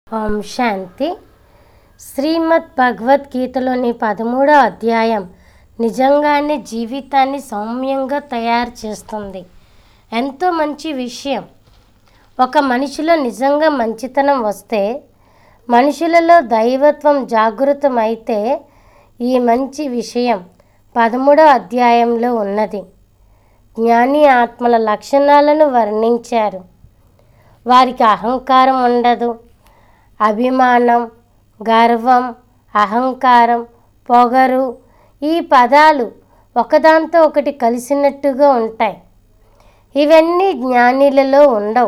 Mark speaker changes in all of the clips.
Speaker 1: ఓం శాంతి శ్రీమద్ భగవద్గీతలోని పదమూడో అధ్యాయం నిజంగానే జీవితాన్ని సౌమ్యంగా తయారు చేస్తుంది ఎంతో మంచి విషయం ఒక మనిషిలో నిజంగా మంచితనం వస్తే మనుషులలో దైవత్వం జాగృతమైతే ఈ మంచి విషయం పదమూడో అధ్యాయంలో ఉన్నది జ్ఞాని ఆత్మల లక్షణాలను వర్ణించారు వారికి అహంకారం ఉండదు అభిమానం గర్వం అహంకారం పొగరు ఈ పదాలు ఒకదాంతో ఒకటి కలిసినట్టుగా ఉంటాయి ఇవన్నీ జ్ఞానిలలో ఉండవు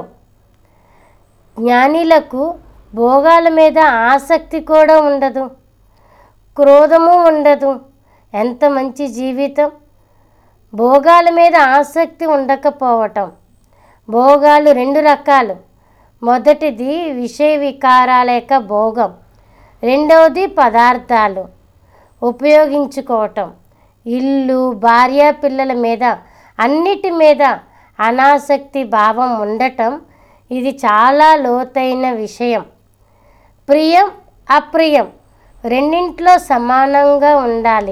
Speaker 1: జ్ఞానిలకు భోగాల మీద ఆసక్తి కూడా ఉండదు క్రోధము ఉండదు ఎంత మంచి జీవితం భోగాల మీద ఆసక్తి ఉండకపోవటం భోగాలు రెండు రకాలు మొదటిది విషయ వికారాల యొక్క భోగం రెండవది పదార్థాలు ఉపయోగించుకోవటం ఇల్లు భార్య పిల్లల మీద అన్నిటి మీద అనాసక్తి భావం ఉండటం ఇది చాలా లోతైన విషయం ప్రియం అప్రియం రెండింట్లో సమానంగా ఉండాలి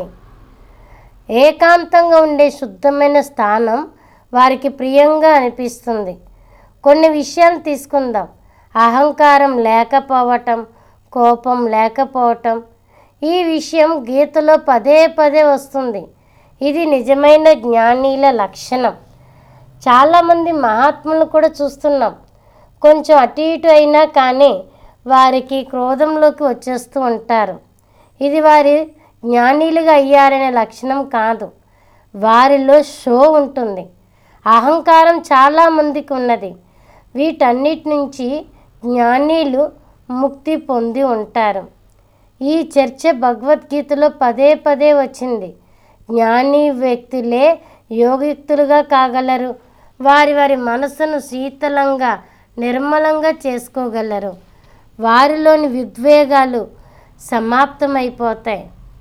Speaker 1: ఏకాంతంగా ఉండే శుద్ధమైన స్థానం వారికి ప్రియంగా అనిపిస్తుంది కొన్ని విషయాలు తీసుకుందాం అహంకారం లేకపోవటం కోపం లేకపోవటం ఈ విషయం గీతలో పదే పదే వస్తుంది ఇది నిజమైన జ్ఞానీల లక్షణం చాలామంది మహాత్ములు కూడా చూస్తున్నాం కొంచెం అటు ఇటు అయినా కానీ వారికి క్రోధంలోకి వచ్చేస్తూ ఉంటారు ఇది వారి జ్ఞానీలుగా అయ్యారనే లక్షణం కాదు వారిలో షో ఉంటుంది అహంకారం చాలామందికి ఉన్నది వీటన్నిటి నుంచి జ్ఞానీలు ముక్తి పొంది ఉంటారు ఈ చర్చ భగవద్గీతలో పదే పదే వచ్చింది జ్ఞాని వ్యక్తులే యోగయుక్తులుగా కాగలరు వారి వారి మనసును శీతలంగా నిర్మలంగా చేసుకోగలరు వారిలోని విద్వేగాలు సమాప్తమైపోతాయి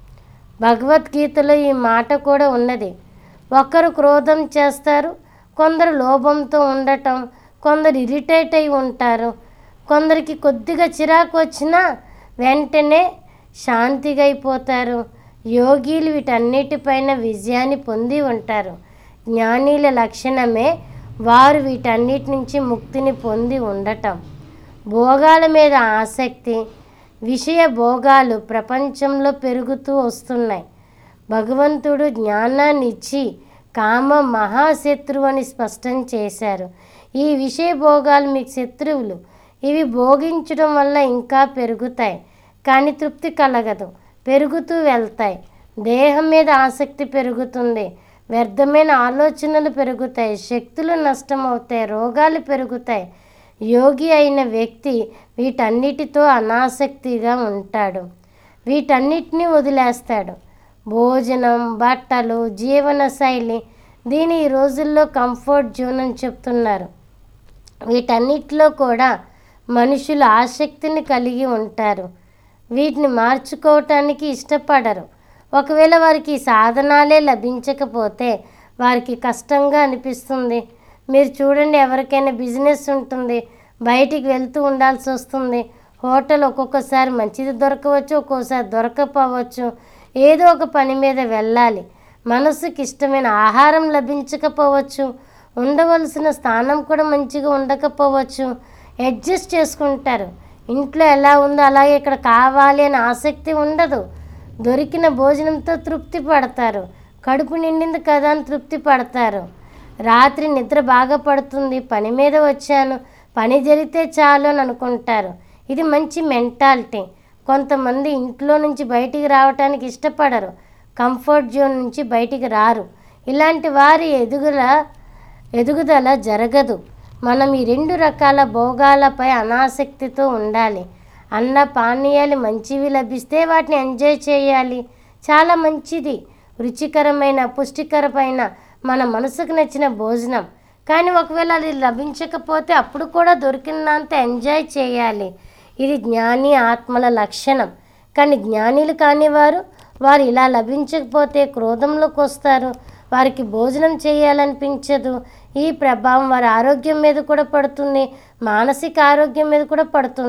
Speaker 1: భగవద్గీతలో ఈ మాట కూడా ఉన్నది ఒకరు క్రోధం చేస్తారు కొందరు లోభంతో ఉండటం కొందరు ఇరిటేట్ అయి ఉంటారు కొందరికి కొద్దిగా చిరాకు వచ్చినా వెంటనే శాంతిగా అయిపోతారు యోగీలు వీటన్నిటిపైన విజయాన్ని పొంది ఉంటారు జ్ఞానీల లక్షణమే వారు వీటన్నిటి నుంచి ముక్తిని పొంది ఉండటం భోగాల మీద ఆసక్తి విషయ భోగాలు ప్రపంచంలో పెరుగుతూ వస్తున్నాయి భగవంతుడు జ్ఞానాన్ని ఇచ్చి కామ మహాశత్రువు అని స్పష్టం చేశారు ఈ విషయ భోగాలు మీకు శత్రువులు ఇవి భోగించడం వల్ల ఇంకా పెరుగుతాయి కానీ తృప్తి కలగదు పెరుగుతూ వెళ్తాయి దేహం మీద ఆసక్తి పెరుగుతుంది వ్యర్థమైన ఆలోచనలు పెరుగుతాయి శక్తులు నష్టమవుతాయి రోగాలు పెరుగుతాయి యోగి అయిన వ్యక్తి వీటన్నిటితో అనాసక్తిగా ఉంటాడు వీటన్నిటిని వదిలేస్తాడు భోజనం బట్టలు జీవన శైలి దీని ఈ రోజుల్లో కంఫర్ట్ జోన్ అని చెప్తున్నారు వీటన్నిటిలో కూడా మనుషులు ఆసక్తిని కలిగి ఉంటారు వీటిని మార్చుకోవటానికి ఇష్టపడరు ఒకవేళ వారికి సాధనాలే లభించకపోతే వారికి కష్టంగా అనిపిస్తుంది మీరు చూడండి ఎవరికైనా బిజినెస్ ఉంటుంది బయటికి వెళ్తూ ఉండాల్సి వస్తుంది హోటల్ ఒక్కొక్కసారి మంచిది దొరకవచ్చు ఒక్కోసారి దొరకపోవచ్చు ఏదో ఒక పని మీద వెళ్ళాలి మనసుకి ఇష్టమైన ఆహారం లభించకపోవచ్చు ఉండవలసిన స్థానం కూడా మంచిగా ఉండకపోవచ్చు అడ్జస్ట్ చేసుకుంటారు ఇంట్లో ఎలా ఉందో అలాగే ఇక్కడ కావాలి అని ఆసక్తి ఉండదు దొరికిన భోజనంతో తృప్తి పడతారు కడుపు నిండింది కదా అని తృప్తి పడతారు రాత్రి నిద్ర బాగా పడుతుంది పని మీద వచ్చాను పని జరిగితే చాలు అని అనుకుంటారు ఇది మంచి మెంటాలిటీ కొంతమంది ఇంట్లో నుంచి బయటికి రావటానికి ఇష్టపడరు కంఫర్ట్ జోన్ నుంచి బయటికి రారు ఇలాంటి వారి ఎదుగుల ఎదుగుదల జరగదు మనం ఈ రెండు రకాల భోగాలపై అనాసక్తితో ఉండాలి అన్న పానీయాలు మంచివి లభిస్తే వాటిని ఎంజాయ్ చేయాలి చాలా మంచిది రుచికరమైన పుష్టికరమైన మన మనసుకు నచ్చిన భోజనం కానీ ఒకవేళ అది లభించకపోతే అప్పుడు కూడా దొరికినంత ఎంజాయ్ చేయాలి ఇది జ్ఞాని ఆత్మల లక్షణం కానీ జ్ఞానిలు కాని వారు వారు ఇలా లభించకపోతే క్రోధంలోకి వస్తారు వారికి భోజనం చేయాలనిపించదు ఈ ప్రభావం వారి ఆరోగ్యం మీద కూడా పడుతుంది మానసిక ఆరోగ్యం మీద కూడా పడుతుంది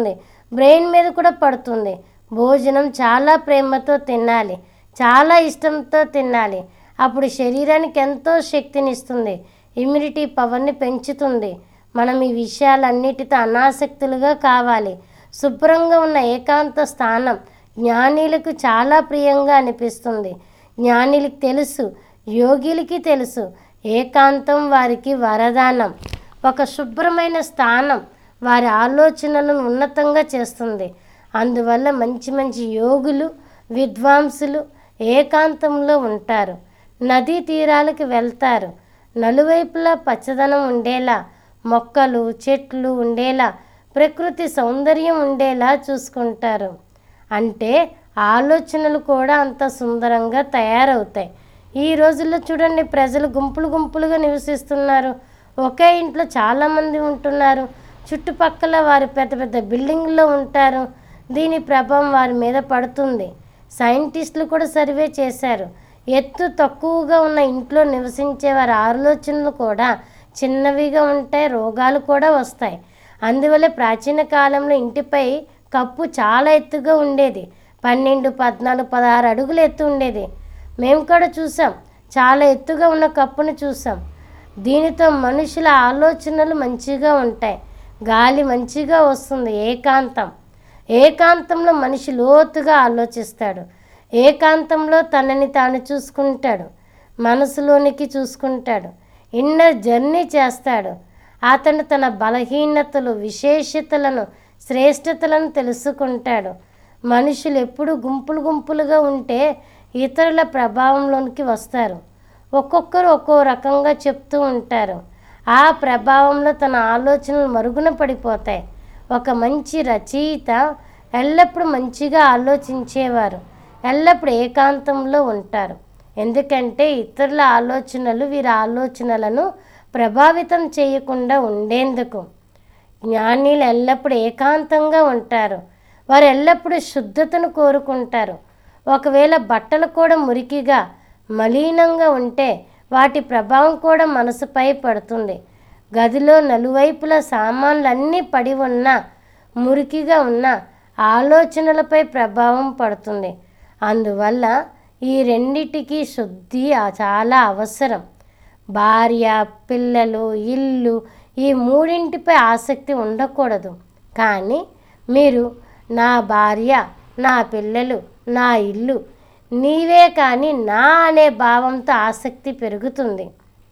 Speaker 1: బ్రెయిన్ మీద కూడా పడుతుంది భోజనం చాలా ప్రేమతో తినాలి చాలా ఇష్టంతో తినాలి అప్పుడు శరీరానికి ఎంతో శక్తినిస్తుంది ఇమ్యూనిటీ పవర్ని పెంచుతుంది మనం ఈ విషయాలన్నిటితో అనాసక్తులుగా కావాలి శుభ్రంగా ఉన్న ఏకాంత స్థానం జ్ఞానీలకు చాలా ప్రియంగా అనిపిస్తుంది జ్ఞానిలకు తెలుసు యోగిలకి తెలుసు ఏకాంతం వారికి వరదానం ఒక శుభ్రమైన స్థానం వారి ఆలోచనలను ఉన్నతంగా చేస్తుంది అందువల్ల మంచి మంచి యోగులు విద్వాంసులు ఏకాంతంలో ఉంటారు నదీ తీరాలకు వెళ్తారు నలువైపులా పచ్చదనం ఉండేలా మొక్కలు చెట్లు ఉండేలా ప్రకృతి సౌందర్యం ఉండేలా చూసుకుంటారు అంటే ఆలోచనలు కూడా అంత సుందరంగా తయారవుతాయి ఈ రోజుల్లో చూడండి ప్రజలు గుంపులు గుంపులుగా నివసిస్తున్నారు ఒకే ఇంట్లో చాలామంది ఉంటున్నారు చుట్టుపక్కల వారి పెద్ద పెద్ద బిల్డింగ్లో ఉంటారు దీని ప్రభావం వారి మీద పడుతుంది సైంటిస్టులు కూడా సర్వే చేశారు ఎత్తు తక్కువగా ఉన్న ఇంట్లో నివసించే వారి ఆలోచనలు కూడా చిన్నవిగా ఉంటాయి రోగాలు కూడా వస్తాయి అందువల్ల ప్రాచీన కాలంలో ఇంటిపై కప్పు చాలా ఎత్తుగా ఉండేది పన్నెండు పద్నాలుగు పదహారు అడుగులు ఎత్తు ఉండేది మేము కూడా చూసాం చాలా ఎత్తుగా ఉన్న కప్పును చూసాం దీనితో మనుషుల ఆలోచనలు మంచిగా ఉంటాయి గాలి మంచిగా వస్తుంది ఏకాంతం ఏకాంతంలో మనిషి లోతుగా ఆలోచిస్తాడు ఏకాంతంలో తనని తాను చూసుకుంటాడు మనసులోనికి చూసుకుంటాడు ఇన్నర్ జర్నీ చేస్తాడు అతను తన బలహీనతలు విశేషతలను శ్రేష్టతలను తెలుసుకుంటాడు మనుషులు ఎప్పుడు గుంపులు గుంపులుగా ఉంటే ఇతరుల ప్రభావంలోనికి వస్తారు ఒక్కొక్కరు ఒక్కో రకంగా చెప్తూ ఉంటారు ఆ ప్రభావంలో తన ఆలోచనలు మరుగున పడిపోతాయి ఒక మంచి రచయిత ఎల్లప్పుడూ మంచిగా ఆలోచించేవారు ఎల్లప్పుడూ ఏకాంతంలో ఉంటారు ఎందుకంటే ఇతరుల ఆలోచనలు వీరి ఆలోచనలను ప్రభావితం చేయకుండా ఉండేందుకు జ్ఞానీలు ఎల్లప్పుడూ ఏకాంతంగా ఉంటారు వారు ఎల్లప్పుడూ శుద్ధతను కోరుకుంటారు ఒకవేళ బట్టలు కూడా మురికిగా మలీనంగా ఉంటే వాటి ప్రభావం కూడా మనసుపై పడుతుంది గదిలో నలువైపుల సామాన్లన్నీ పడి ఉన్నా మురికిగా ఉన్న ఆలోచనలపై ప్రభావం పడుతుంది అందువల్ల ఈ రెండిటికి శుద్ధి ఆ- చాలా అవసరం భార్య పిల్లలు ఇల్లు ఈ మూడింటిపై ఆసక్తి ఉండకూడదు కానీ మీరు నా భార్య నా పిల్లలు నా ఇల్లు నీవే కానీ నా అనే భావంతో ఆసక్తి పెరుగుతుంది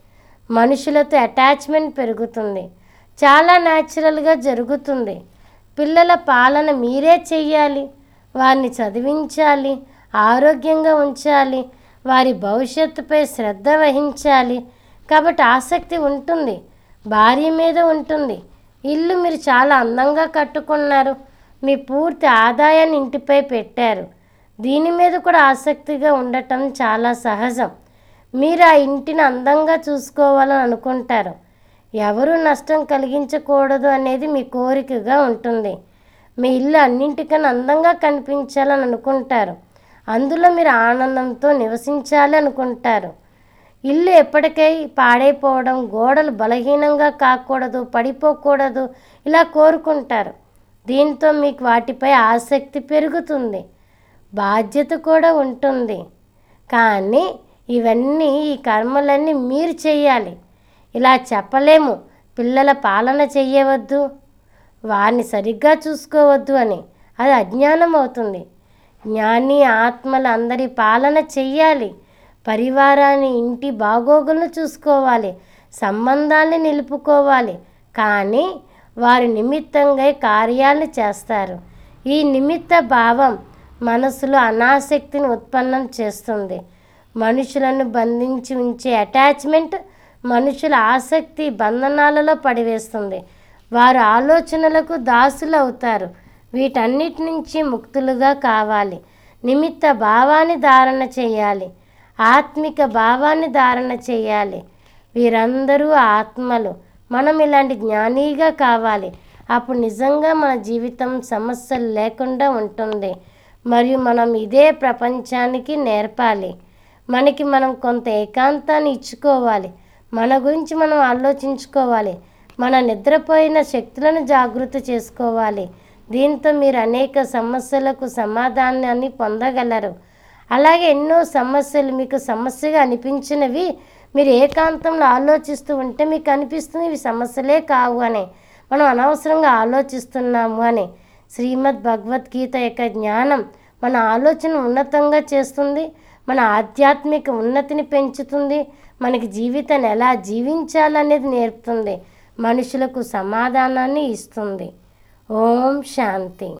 Speaker 1: మనుషులతో అటాచ్మెంట్ పెరుగుతుంది చాలా న్యాచురల్గా జరుగుతుంది పిల్లల పాలన మీరే చెయ్యాలి వారిని చదివించాలి ఆరోగ్యంగా ఉంచాలి వారి భవిష్యత్తుపై శ్రద్ధ వహించాలి కాబట్టి ఆసక్తి ఉంటుంది భార్య మీద ఉంటుంది ఇల్లు మీరు చాలా అందంగా కట్టుకున్నారు మీ పూర్తి ఆదాయాన్ని ఇంటిపై పెట్టారు దీని మీద కూడా ఆసక్తిగా ఉండటం చాలా సహజం మీరు ఆ ఇంటిని అందంగా చూసుకోవాలని అనుకుంటారు ఎవరు నష్టం కలిగించకూడదు అనేది మీ కోరికగా ఉంటుంది మీ ఇల్లు అన్నింటికన్నా అందంగా కనిపించాలని అనుకుంటారు అందులో మీరు ఆనందంతో నివసించాలి అనుకుంటారు ఇల్లు ఎప్పటికై పాడైపోవడం గోడలు బలహీనంగా కాకూడదు పడిపోకూడదు ఇలా కోరుకుంటారు దీంతో మీకు వాటిపై ఆసక్తి పెరుగుతుంది బాధ్యత కూడా ఉంటుంది కానీ ఇవన్నీ ఈ కర్మలన్నీ మీరు చేయాలి ఇలా చెప్పలేము పిల్లల పాలన చెయ్యవద్దు వారిని సరిగ్గా చూసుకోవద్దు అని అది అజ్ఞానం అవుతుంది జ్ఞాని ఆత్మలు అందరి పాలన చెయ్యాలి పరివారాన్ని ఇంటి బాగోగులను చూసుకోవాలి సంబంధాల్ని నిలుపుకోవాలి కానీ వారి నిమిత్తంగా కార్యాలు చేస్తారు ఈ నిమిత్త భావం మనసులో అనాసక్తిని ఉత్పన్నం చేస్తుంది మనుషులను బంధించి ఉంచే అటాచ్మెంట్ మనుషుల ఆసక్తి బంధనాలలో పడివేస్తుంది వారు ఆలోచనలకు దాసులు అవుతారు వీటన్నిటి నుంచి ముక్తులుగా కావాలి నిమిత్త భావాన్ని ధారణ చేయాలి ఆత్మిక భావాన్ని ధారణ చేయాలి వీరందరూ ఆత్మలు మనం ఇలాంటి జ్ఞానిగా కావాలి అప్పుడు నిజంగా మన జీవితం సమస్యలు లేకుండా ఉంటుంది మరియు మనం ఇదే ప్రపంచానికి నేర్పాలి మనకి మనం కొంత ఏకాంతాన్ని ఇచ్చుకోవాలి మన గురించి మనం ఆలోచించుకోవాలి మన నిద్రపోయిన శక్తులను జాగృతి చేసుకోవాలి దీంతో మీరు అనేక సమస్యలకు సమాధానాన్ని పొందగలరు అలాగే ఎన్నో సమస్యలు మీకు సమస్యగా అనిపించినవి మీరు ఏకాంతంలో ఆలోచిస్తూ ఉంటే మీకు అనిపిస్తుంది ఇవి సమస్యలే కావు అని మనం అనవసరంగా ఆలోచిస్తున్నాము అని శ్రీమద్ భగవద్గీత యొక్క జ్ఞానం మన ఆలోచన ఉన్నతంగా చేస్తుంది మన ఆధ్యాత్మిక ఉన్నతిని పెంచుతుంది మనకి జీవితాన్ని ఎలా జీవించాలనేది నేర్పుతుంది మనుషులకు సమాధానాన్ని ఇస్తుంది ఓం శాంతి